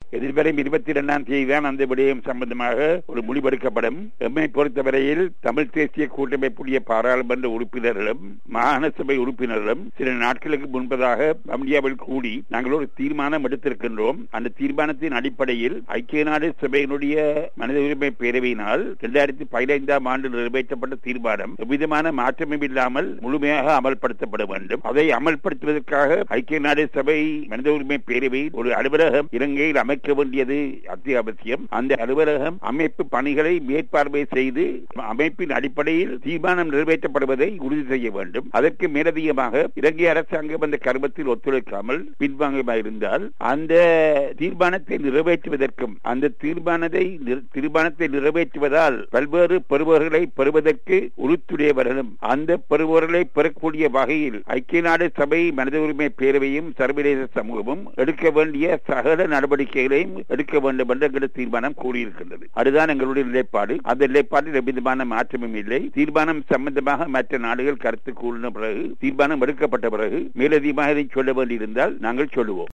எதிர்வரும் இருபத்தி இரண்டாம் தேதி தான் அந்த விடயம் சம்பந்தமாக ஒரு முடிவெடுக்கப்படும் எம்மை பொறுத்தவரையில் தமிழ் தேசிய கூட்டமைப்புடைய பாராளுமன்ற உறுப்பினர்களும் மாகாண சபை உறுப்பினர்களும் சில நாட்களுக்கு முன்பதாக அமெரிக்காவில் கூடி நாங்கள் ஒரு தீர்மானம் எடுத்திருக்கின்றோம் அந்த தீர்மானத்தின் அடிப்படையில் ஐக்கிய நாடு சபையினுடைய மனித உரிமை பேரவையினால் இரண்டாயிரத்தி பதினைந்தாம் ஆண்டு நிறைவேற்றப்பட்ட தீர்மானம் எவ்விதமான மாற்றமும் இல்லாமல் முழுமையாக அமல்படுத்தப்பட வேண்டும் அதை அமல்படுத்துவதற்காக ஐக்கிய நாடு சபை மனித உரிமை பேரவை ஒரு அலுவலகம் இலங்கையில் அமைக்க வேண்டியது அத்தியாவசியம் அந்த அலுவலகம் அமைப்பு பணிகளை மேற்பார்வை செய்து அமைப்பின் அடிப்படையில் தீர்மானம் நிறைவேற்றப்படுவதை உறுதி செய்ய வேண்டும் அதற்கு மேலதிகமாக இலங்கை அரசாங்கம் அந்த கருமத்தில் ஒத்துழைக்காமல் பின்வாங்கமாக இருந்தால் அந்த தீர்மானத்தை நிறைவேற்றுவதற்கும் அந்த தீர்மானத்தை தீர்மானத்தை நிறைவேற்றுவதால் பல்வேறு பெறுபவர்களை பெறுவதற்கு உறுத்துடையவர்களும் அந்த பெறுபவர்களை பெறக்கூடிய வகையில் ஐக்கிய நாடு சபை மனித உரிமை பேரவையும் சர்வதேச சமூகமும் எடுக்க வேண்டிய சகல நடவடிக்கைகளையும் எடுக்க வேண்டும் என்று எங்கள் தீர்மானம் கூறியிருக்கின்றது அதுதான் எங்களுடைய நிலைப்பாடு அந்த நிலைப்பாட்டில் எவ்விதமான மாற்றமும் இல்லை தீர்மானம் சம்பந்தமாக மற்ற நாடுகள் கருத்து கூறின பிறகு தீர்மானம் எடுக்கப்பட்ட பிறகு மேலதிகமாக இதை சொல்ல வேண்டியிருந்தால் நாங்கள் சொல்லுவோம்